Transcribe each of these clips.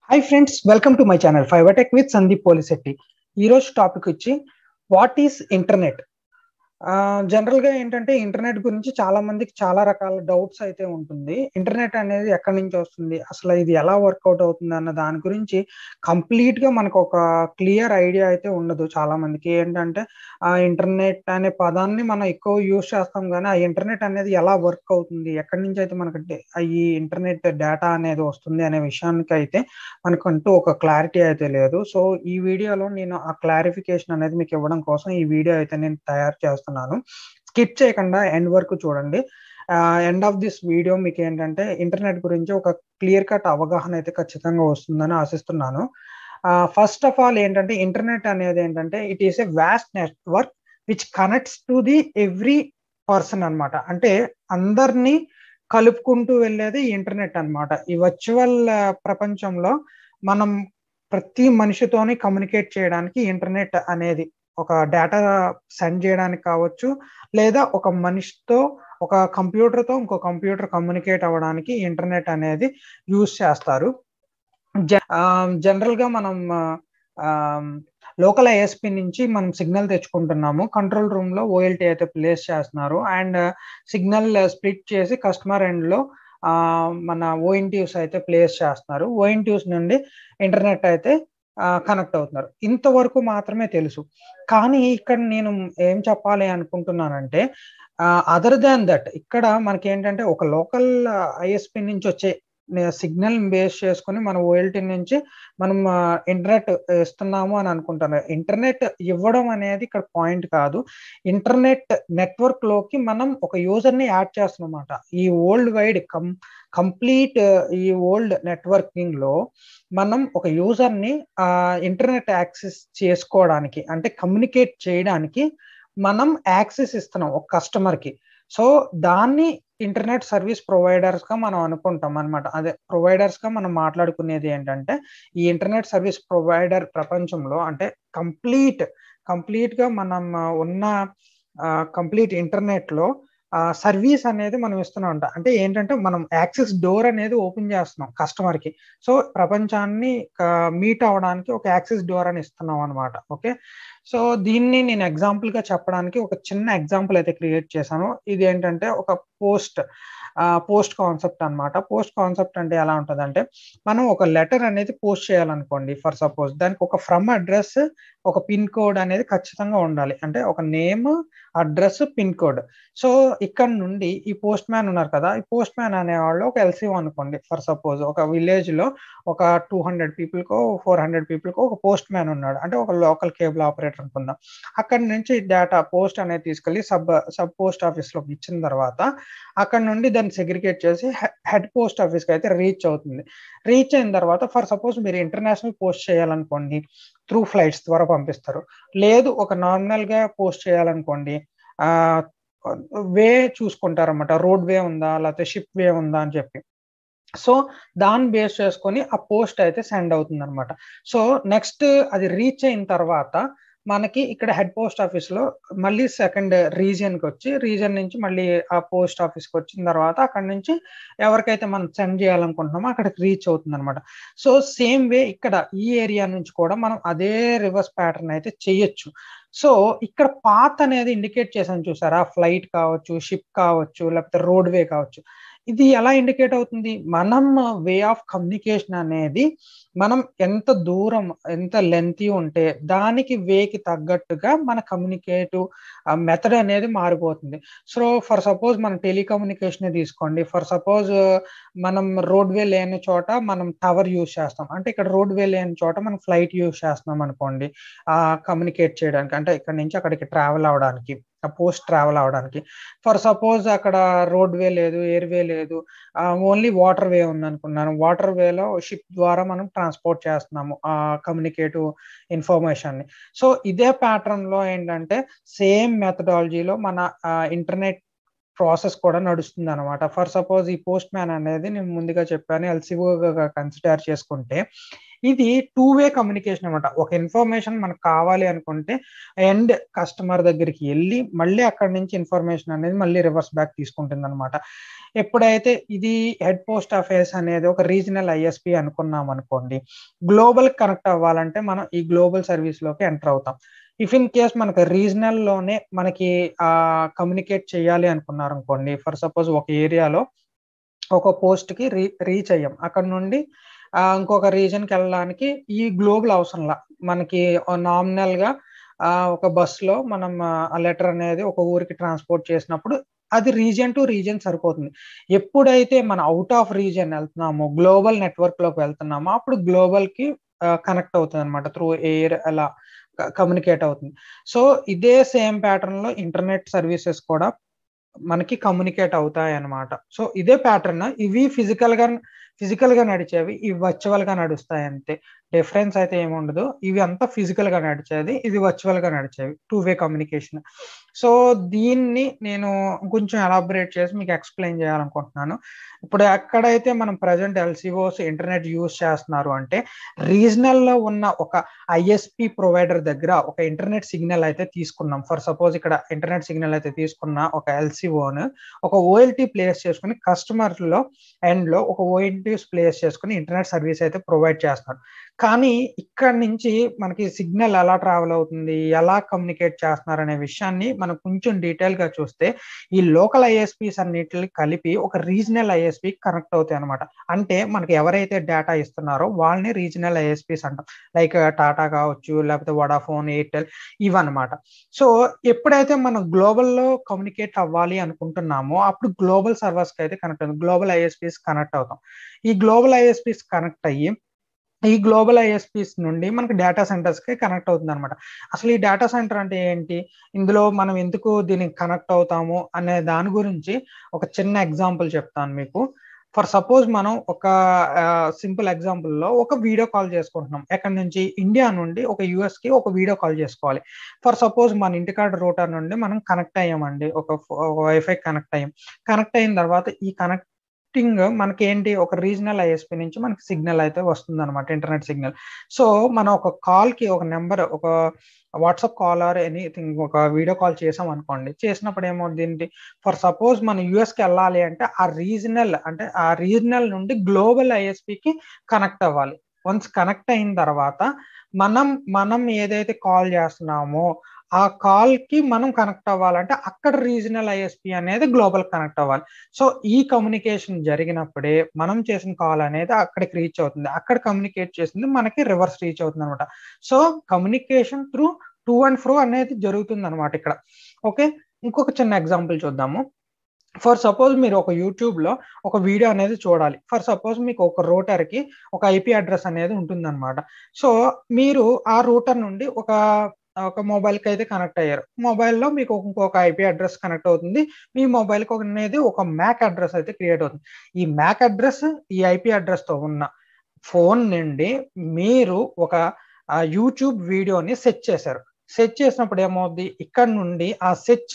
hi friends welcome to my channel Fivertech with Sandeep Polisetti ఈరోజు topic వచ్చి what is internet general గా ఏంటంటే internet గురించి చాలా మందికి చాలా రకాల డౌట్స్ అయితే ఉంటుంది ఇంటర్నెట్ అనేది ఎక్కడి నుంచి వస్తుంది అసలు ఇది ఎలా వర్కౌట్ అవుతుంది అన్న దాని గురించి కంప్లీట్ గా మనకు ఒక క్లియర్ ఐడియా అయితే ఉండదు చాలా మందికి ఏంటంటే ఆ ఇంటర్నెట్ అనే పదాన్ని మనం ఎక్కువ యూజ్ చేస్తాం కానీ ఆ ఇంటర్నెట్ అనేది ఎలా వర్క్ అవుతుంది ఎక్కడి నుంచి అయితే మనకి ఈ ఇంటర్నెట్ డేటా అనేది వస్తుంది అనే విషయానికి అయితే మనకంటూ ఒక క్లారిటీ అయితే లేదు సో ఈ వీడియోలో నేను ఆ క్లారిఫికేషన్ అనేది మీకు ఇవ్వడం కోసం ఈ వీడియో అయితే నేను తయారు చేస్తున్నాను స్కిప్ చేయకుండా ఎండ్ వరకు చూడండి ఎండ్ ఆఫ్ దిస్ వీడియో మీకు ఏంటంటే ఇంటర్నెట్ గురించి ఒక క్లియర్ కట్ అవగాహన అయితే ఖచ్చితంగా వస్తుందని ఆశిస్తున్నాను ఫస్ట్ ఆఫ్ ఆల్ ఏంటంటే ఇంటర్నెట్ అనేది ఏంటంటే it is a vast network which connects to the every person అనమాట అంటే అందరినీ కలుపుకుంటూ వెళ్ళేది ఇంటర్నెట్ అనమాట ఈ వర్చువల్ ప్రపంచంలో మనం ప్రతి మనిషితోని కమ్యూనికేట్ చేయడానికి ఇంటర్నెట్ అనేది ఒక డేటా సెండ్ చేయడానికి కావచ్చు లేదా ఒక మనిషితో ఒక కంప్యూటర్తో ఇంకో కంప్యూటర్ కమ్యూనికేట్ అవ్వడానికి ఇంటర్నెట్ అనేది యూజ్ చేస్తారు జనరల్గా మనం లోకల్ ఐఎస్పి నుంచి మనం సిగ్నల్ తెచ్చుకుంటున్నాము కంట్రోల్ రూమ్ లో ఓఎల్టీ అయితే ప్లేస్ చేస్తున్నారు అండ్ సిగ్నల్ స్ప్లిట్ చేసి కస్టమర్ ఎండ్ లో మన ఓఎన్టీవ్స్ అయితే ప్లేస్ చేస్తున్నారు ఓఎన్టీవ్స్ నుండి ఇంటర్నెట్ అయితే కనెక్ట్ అవుతున్నారు ఇంతవరకు మాత్రమే తెలుసు కానీ ఇక్కడ నేను ఏం చెప్పాలి అనుకుంటున్నానంటే అదర్ దాన్ దట్ ఇక్కడ మనకి ఏంటంటే ఒక లోకల్ ఐఎస్పి నుంచి వచ్చే సిగ్నల్ బేస్ చేసుకుని మన ఓఎల్టీ నుంచి మనం ఇంటర్నెట్ ఇస్తున్నాము అని అనుకుంటాను ఇంటర్నెట్ ఇవ్వడం అనేది ఇక్కడ పాయింట్ కాదు ఇంటర్నెట్ నెట్వర్క్ లోకి మనం ఒక యూజర్ ని యాడ్ చేస్తున్నమాట ఈ వరల్డ్ వైడ్ కం కంప్లీట్ ఈ ఓల్డ్ నెట్వర్కింగ్ లో మనం ఒక యూజర్ ని ఇంటర్నెట్ యాక్సెస్ చేసుకోవడానికి అంటే కమ్యూనికేట్ చేయడానికి మనం యాక్సెస్ ఇస్తున్నాం ఒక కస్టమర్ కి సో దాన్ని ఇంటర్నెట్ సర్వీస్ ప్రొవైడర్స్ గా మనం అనుకుంటాం అనమాట అదే ప్రొవైడర్స్ గా మనం మాట్లాడుకునేది ఏంటంటే ఈ ఇంటర్నెట్ సర్వీస్ ప్రొవైడర్ ప్రపంచంలో అంటే కంప్లీట్ కంప్లీట్ గా మనం ఉన్న కంప్లీట్ ఇంటర్నెట్ లో సర్వీస్ అనేది మనం ఇస్తున్నాం అంట అంటే ఏంటంటే మనం యాక్సెస్ డోర్ అనేది ఓపెన్ చేస్తున్నాం కస్టమర్ కి సో ప్రపంచాన్ని మీట్ అవడానికి ఒక యాక్సెస్ డోర్ అని ఇస్తున్నాం అనమాట ఓకే సో దీన్ని నేను ఎగ్జాంపుల్ గా చెప్పడానికి ఒక చిన్న ఎగ్జాంపుల్ అయితే క్రియేట్ చేశాను ఇది ఏంటంటే ఒక పోస్ట్ పోస్ట్ కాన్సెప్ట్ అనమాట పోస్ట్ కాన్సెప్ట్ అంటే ఎలా ఉంటుంది అంటే మనం ఒక లెటర్ అనేది పోస్ట్ చేయాలనుకోండి ఫర్ సపోజ్ దానికి ఒక ఫ్రమ్ అడ్రస్ ఒక పిన్ కోడ్ అనేది ఖచ్చితంగా ఉండాలి అంటే ఒక name address pin code so ఇక్కడ నుండి ఈ పోస్ట్ మ్యాన్ ఉన్నారు కదా ఈ పోస్ట్ మ్యాన్ అనేవాళ్ళు ఒక ఎల్సీఓ అనుకోండి ఫర్ సపోజ్ ఒక విలేజ్ లో ఒక టూ హండ్రెడ్ పీపుల్ కో ఫోర్ హండ్రెడ్ పీపుల్ కో ఒక పోస్ట్ మ్యాన్ ఉన్నాడు అంటే ఒక లోకల్ కేబుల్ ఆపరేటర్ అనుకుందాం అక్కడ నుంచి డేటా పోస్ట్ అనేది తీసుకెళ్లి సబ్ సబ్ పోస్ట్ ఆఫీస్ లోకి ఇచ్చిన తర్వాత అక్కడ నుండి దాన్ని సెగ్రిగేట్ చేసి హెడ్ పోస్ట్ ఆఫీస్ కి అయితే రీచ్ అవుతుంది రీచ్ అయిన తర్వాత ఫర్ సపోజ్ మీరు ఇంటర్నేషనల్ పోస్ట్ చేయాలనుకోండి త్రూ ఫ్లైట్స్ ద్వారా పంపిస్తారు లేదు ఒక నార్మల్ గా పోస్ట్ చేయాలనుకోండి ఆ వే చూసుకుంటారన్నమాట రోడ్ వే ఉందా లేకపోతే షిప్ వే ఉందా అని చెప్పి సో దాన్ని బేస్ చేసుకొని ఆ పోస్ట్ అయితే సెండ్ అవుతుంది అనమాట సో నెక్స్ట్ అది రీచ్ అయిన తర్వాత మనకి ఇక్కడ హెడ్ పోస్ట్ ఆఫీస్ లో మళ్ళీ సెకండ్ రీజియన్ కి వచ్చి రీజియన్ నుంచి మళ్ళీ ఆ పోస్ట్ ఆఫీస్ కి వచ్చిన తర్వాత అక్కడ నుంచి ఎవరికైతే మనం సెండ్ చేయాలనుకుంటున్నామో అక్కడికి రీచ్ అవుతుంది అనమాట సో సేమ్ వే ఇక్కడ ఈ ఏరియా నుంచి కూడా మనం అదే రివర్స్ ప్యాటర్న్ అయితే చేయొచ్చు సో ఇక్కడ పాత్ అనేది ఇండికేట్ చేశాను చూసారా ఫ్లైట్ కావచ్చు షిప్ కావచ్చు లేకపోతే రోడ్ వే కావచ్చు ఇది ఎలా ఇండికేట్ అవుతుంది మనం వే ఆఫ్ కమ్యూనికేషన్ అనేది మనం ఎంత దూరం ఎంత లెంతీ ఉంటే దానికి వేకి తగ్గట్టుగా మన కమ్యూనికేటివ్ మెథడ్ అనేది మారిపోతుంది సో ఫర్ సపోజ్ మన టెలికమ్యూనికేషన్ తీసుకోండి ఫర్ సపోజ్ మనం రోడ్ వే లేని చోట మనం టవర్ యూజ్ చేస్తాం అంటే ఇక్కడ రోడ్ వే లేని చోట మనం ఫ్లైట్ యూజ్ చేస్తున్నాం అనుకోండి ఆ కమ్యూనికేట్ చేయడానికి అంటే ఇక్కడ నుంచి అక్కడికి ట్రావెల్ అవడానికి పోస్ట్ ట్రావెల్ అవడానికి ఫర్ సపోజ్ అక్కడ రోడ్ వే లేదు ఎయిర్ వే లేదు ఓన్లీ వాటర్ వే ఉంది అనుకున్నాను వాటర్ వేలో షిప్ ద్వారా మనం ట్రాన్స్పోర్ట్ చేస్తున్నాము ఆ కమ్యూనికేటివ్ ఇన్ఫర్మేషన్ ని సో ఇదే ప్యాటర్న్ లో ఏంటంటే సేమ్ మెథడాలజీలో మన ఇంటర్నెట్ ప్రాసెస్ కూడా నడుస్తుంది అనమాట ఫర్ సపోజ్ ఈ పోస్ట్ మ్యాన్ అనేది నేను ముందుగా చెప్పాను ఎల్సిఓగా కన్సిడర్ చేసుకుంటే ఇది టూ వే కమ్యూనికేషన్ అనమాట ఒక ఇన్ఫర్మేషన్ మనకు కావాలి అనుకుంటే ఎండ్ కస్టమర్ దగ్గరికి వెళ్ళి మళ్ళీ అక్కడ నుంచి ఇన్ఫర్మేషన్ అనేది మళ్ళీ రివర్స్ బ్యాక్ తీసుకుంటుంది అనమాట ఎప్పుడైతే ఇది హెడ్ పోస్ట్ ఆఫీస్ అనేది ఒక రీజనల్ ఐఎస్పి అనుకున్నాం అనుకోండి గ్లోబల్ కనెక్ట్ అవ్వాలంటే మనం ఈ గ్లోబల్ సర్వీస్ లోకి ఎంటర్ అవుతాం ఇఫ్ ఇన్ కేస్ మనకి రీజనల్ లోనే మనకి ఆ కమ్యూనికేట్ చేయాలి అనుకున్నారు అనుకోండి ఫర్ సపోజ్ ఒక ఏరియాలో ఒక పోస్ట్ కి రీ రీచ్ అయ్యాం అక్కడ నుండి ఇంకొక రీజన్కి వెళ్ళడానికి ఈ గ్లోబల్ అవసరంలా మనకి నామినల్ గా ఒక బస్ లో మనం ఆ లెటర్ అనేది ఒక ఊరికి ట్రాన్స్పోర్ట్ చేసినప్పుడు అది రీజియన్ టు రీజియన్ సరిపోతుంది ఎప్పుడైతే మన అవుట్ ఆఫ్ రీజియన్ వెళ్తున్నామో గ్లోబల్ నెట్వర్క్ లోకి వెళ్తున్నామో అప్పుడు గ్లోబల్ కి కనెక్ట్ అవుతుంది అనమాట త్రూ ఎయిర్ అలా కమ్యూనికేట్ అవుతుంది సో ఇదే సేమ్ ప్యాటర్న్ లో ఇంటర్నెట్ సర్వీసెస్ కూడా మనకి కమ్యూనికేట్ అవుతాయి అనమాట సో ఇదే ప్యాటర్న్ ఇవి ఫిజికల్ గా ఫిజికల్ గా నడిచేవి ఇవి వర్చువల్ గా నడుస్తాయి అంతే డిఫరెన్స్ అయితే ఏముండదు ఇవి అంతా ఫిజికల్ గా నడిచేది ఇది వర్చువల్ గా నడిచేవి టూ వే కమ్యూనికేషన్ సో దీన్ని నేను కొంచెం ఎలాబరేట్ చేసి మీకు ఎక్స్ప్లెయిన్ చేయాలనుకుంటున్నాను ఇప్పుడు ఎక్కడైతే మనం ప్రజెంట్ ఎల్సిఓస్ ఇంటర్నెట్ యూస్ చేస్తున్నారు అంటే రీజనల్ లో ఉన్న ఒక ఐఎస్పి ప్రొవైడర్ దగ్గర ఒక ఇంటర్నెట్ సిగ్నల్ అయితే తీసుకున్నాం ఫర్ సపోజ్ ఇక్కడ ఇంటర్నెట్ సిగ్నల్ అయితే తీసుకున్న ఒక ఎల్సిఓను ఒక ఓఎల్టీ ప్లేస్ చేసుకుని కస్టమర్ లో ఎండ్ లో ఒక ఓఎల్టీస్ ప్లేస్ చేసుకుని ఇంటర్నెట్ సర్వీస్ అయితే ప్రొవైడ్ చేస్తున్నారు కానీ ఇక్కడ నుంచి మనకి సిగ్నల్ ఎలా ట్రావెల్ అవుతుంది ఎలా కమ్యూనికేట్ చేస్తున్నారు అనే విషయాన్ని మనం కొంచెం డీటెయిల్ గా చూస్తే ఈ లోకల్ ఐఎస్పీస్ అన్నిటిని కలిపి ఒక రీజనల్ ఐఎస్పీ కనెక్ట్ అవుతాయి అనమాట అంటే మనకి ఎవరైతే డేటా ఇస్తున్నారో వాళ్ళని రీజనల్ ఐఎస్పీస్ అంటాం లైక్ టాటా కావచ్చు లేకపోతే వడాఫోన్ ఎయిర్టెల్ ఇవన్నమాట సో ఎప్పుడైతే మనం గ్లోబల్ లో కమ్యూనికేట్ అవ్వాలి అనుకుంటున్నామో అప్పుడు గ్లోబల్ సర్వర్స్ కి అయితే కనెక్ట్ అవుతుంది గ్లోబల్ ఐఎస్పీస్ కనెక్ట్ అవుతాం ఈ గ్లోబల్ ఐఎస్పీస్ కనెక్ట్ అయ్యి ఈ గ్లోబల్ ఐఎస్పీస్ నుండి మనకి డేటా సెంటర్స్ కి కనెక్ట్ అవుతుంది అనమాట అసలు ఈ డేటా సెంటర్ అంటే ఏంటి ఇందులో మనం ఎందుకు దీనికి కనెక్ట్ అవుతాము అనే దాని గురించి ఒక చిన్న ఎగ్జాంపుల్ చెప్తాను మీకు ఫర్ సపోజ్ మనం ఒక సింపుల్ ఎగ్జాంపుల్లో ఒక వీడియో కాల్ చేసుకుంటున్నాం ఎక్కడి నుంచి ఇండియా నుండి ఒక యుఎస్ కి ఒక వీడియో కాల్ చేసుకోవాలి ఫర్ సపోజ్ మన ఇంటికాడ రూటర్ నుండి మనం కనెక్ట్ అయ్యామండి ఒక వైఫై కనెక్ట్ అయ్యాం కనెక్ట్ అయిన తర్వాత ఈ కనెక్ట్ కనెక్టింగ్ మనకి ఏంటి ఒక రీజనల్ ఐఎస్పి నుంచి మనకి సిగ్నల్ అయితే వస్తుంది అనమాట ఇంటర్నెట్ సిగ్నల్ సో మనం ఒక కాల్ కి ఒక నెంబర్ ఒక వాట్సాప్ కాల్ ఆర్ ఎనీథింగ్ ఒక వీడియో కాల్ చేసాం అనుకోండి చేసినప్పుడు ఏమవుతుంది ఫర్ సపోజ్ మనం యుఎస్ కి వెళ్ళాలి అంటే ఆ రీజనల్ అంటే ఆ రీజనల్ నుండి గ్లోబల్ ఐఎస్పికి కనెక్ట్ అవ్వాలి వన్స్ కనెక్ట్ అయిన తర్వాత మనం మనం ఏదైతే కాల్ చేస్తున్నామో ఆ కాల్ కి మనం కనెక్ట్ అవ్వాలంటే అక్కడ రీజనల్ ఐఎస్పి అనేది గ్లోబల్ కనెక్ట్ అవ్వాలి సో ఈ కమ్యూనికేషన్ జరిగినప్పుడే మనం చేసిన కాల్ అనేది అక్కడికి రీచ్ అవుతుంది అక్కడ కమ్యూనికేట్ చేసింది మనకి రివర్స్ రీచ్ అవుతుంది అనమాట so communication through to and fro అనేది జరుగుతుంది అనమాట ఇక్కడ ఓకే ఇంకొక చిన్న ఎగ్జాంపుల్ చూద్దాము ఫర్ సపోజ్ మీరు ఒక యూట్యూబ్ లో ఒక వీడియో అనేది చూడాలి ఫర్ సపోజ్ మీకు ఒక రూటర్ కి ఒక ఐపీ అడ్రస్ అనేది ఉంటుందన్నమాట సో మీరు ఆ రూటర్ నుండి ఒక ఒక మొబైల్ కి అయితే కనెక్ట్ అయ్యారు మొబైల్లో మీకు ఇంకొక ఐపీ అడ్రస్ కనెక్ట్ అవుతుంది మీ మొబైల్ కి అనేది ఒక మ్యాక్ అడ్రస్ అయితే క్రియేట్ అవుతుంది ఈ మ్యాక్ అడ్రస్ ఈ ఐపీ అడ్రస్ తో ఉన్న ఫోన్ నుండి మీరు ఒక యూట్యూబ్ వీడియోని సెట్ చేశారు సెట్ చేసినప్పుడు ఏమవుద్ది ఇక్కడ నుండి ఆ సెర్చ్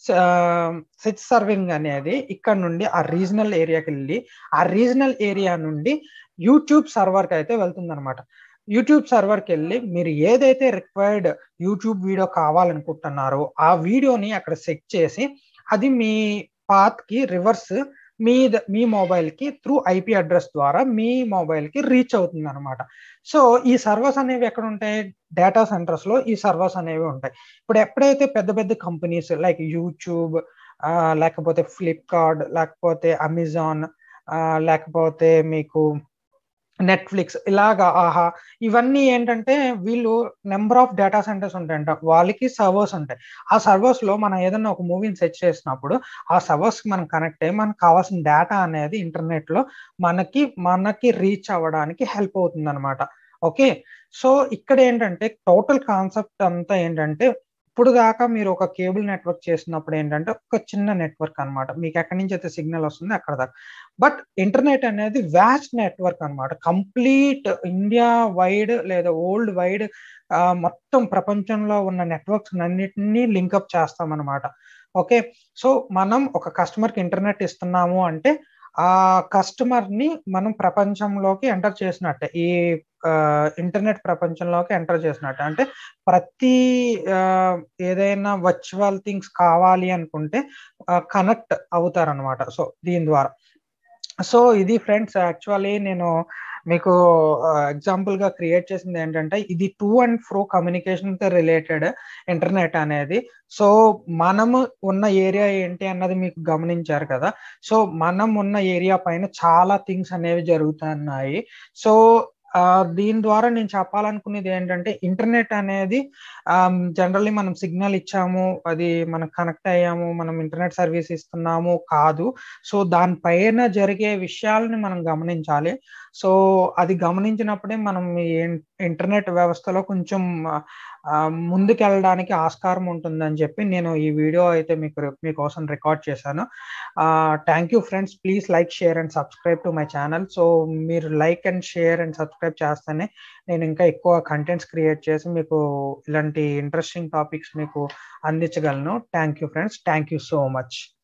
సెర్చ్ సర్వింగ్ అనేది ఇక్కడ నుండి ఆ రీజనల్ ఏరియాకి వెళ్ళి ఆ రీజనల్ ఏరియా నుండి యూట్యూబ్ సర్వర్కి అయితే వెళ్తుంది అనమాట యూట్యూబ్ సర్వర్కి వెళ్ళి మీరు ఏదైతే రిక్వైర్డ్ యూట్యూబ్ వీడియో కావాలనుకుంటున్నారో ఆ వీడియోని అక్కడ సెట్ చేసి అది మీ పాత్ కి రివర్స్ మీ మీ మొబైల్ కి త్రూ ఐపీ అడ్రస్ ద్వారా మీ మొబైల్ కి రీచ్ అవుతుంది అనమాట సో ఈ సర్వర్స్ అనేవి ఎక్కడ ఉంటాయి డేటా సెంటర్స్ లో ఈ సర్వర్స్ అనేవి ఉంటాయి ఇప్పుడు ఎప్పుడైతే పెద్ద పెద్ద కంపెనీస్ లైక్ యూట్యూబ్ లేకపోతే ఫ్లిప్కార్ట్ లేకపోతే అమెజాన్ లేకపోతే మీకు నెట్ఫ్లిక్స్ ఇలాగా ఆహా ఇవన్నీ ఏంటంటే వీళ్ళు నెంబర్ ఆఫ్ డేటా సెంటర్స్ ఉంటాయంట వాళ్ళకి సర్వర్స్ ఉంటాయి ఆ సర్వర్స్ లో మనం ఏదైనా ఒక మూవీని సెర్చ్ చేసినప్పుడు ఆ సర్వర్స్ కి మనం కనెక్ట్ అయ్యి మనకు కావాల్సిన డేటా అనేది ఇంటర్నెట్ లో మనకి మనకి రీచ్ అవ్వడానికి హెల్ప్ అవుతుంది అనమాట ఓకే సో ఇక్కడ ఏంటంటే టోటల్ కాన్సెప్ట్ అంతా ఏంటంటే ఇప్పుడు దాకా మీరు ఒక కేబుల్ నెట్వర్క్ చేసినప్పుడు ఏంటంటే ఒక చిన్న నెట్వర్క్ అనమాట మీకు ఎక్కడి నుంచి అయితే సిగ్నల్ వస్తుంది అక్కడ దాకా బట్ ఇంటర్నెట్ అనేది వ్యాస్ట్ నెట్వర్క్ అనమాట కంప్లీట్ ఇండియా వైడ్ లేదా వరల్డ్ వైడ్ మొత్తం ప్రపంచంలో ఉన్న నెట్వర్క్స్ అన్నిటినీ లింకప్ చేస్తాం అనమాట ఓకే సో మనం ఒక కస్టమర్కి ఇంటర్నెట్ ఇస్తున్నాము అంటే ఆ కస్టమర్ ని మనం ప్రపంచంలోకి ఎంటర్ చేసినట్టే ఈ ఇంటర్నెట్ ప్రపంచంలోకి ఎంటర్ చేసినట్టే అంటే ప్రతి ఏదైనా వర్చువల్ థింగ్స్ కావాలి అనుకుంటే కనెక్ట్ అవుతారు అనమాట సో దీని ద్వారా సో ఇది ఫ్రెండ్స్ యాక్చువల్లీ నేను మీకు ఎగ్జాంపుల్ గా క్రియేట్ చేసింది ఏంటంటే ఇది టూ అండ్ ఫ్రో కమ్యూనికేషన్ తో రిలేటెడ్ ఇంటర్నెట్ అనేది సో మనము ఉన్న ఏరియా ఏంటి అన్నది మీకు గమనించారు కదా సో మనం ఉన్న ఏరియా పైన చాలా థింగ్స్ అనేవి జరుగుతున్నాయి సో దీని ద్వారా నేను చెప్పాలనుకునేది ఏంటంటే ఇంటర్నెట్ అనేది జనరల్లీ మనం సిగ్నల్ ఇచ్చాము అది మనం కనెక్ట్ అయ్యాము మనం ఇంటర్నెట్ సర్వీస్ ఇస్తున్నాము కాదు సో దానిపైన జరిగే విషయాలని మనం గమనించాలి సో అది గమనించినప్పుడే మనం ఇంటర్నెట్ వ్యవస్థలో కొంచెం ముందుకెళ్ళడానికి ఆస్కారం ఉంటుందని చెప్పి నేను ఈ వీడియో అయితే మీకు మీకోసం రికార్డ్ చేశాను thank you friends please like share and subscribe to my channel so మీరు like and share and subscribe చేస్తేనే నేను ఇంకా ఎక్కువ కంటెంట్స్ క్రియేట్ చేసి మీకు ఇలాంటి ఇంట్రెస్టింగ్ టాపిక్స్ మీకు అందించగలను thank you friends thank you so much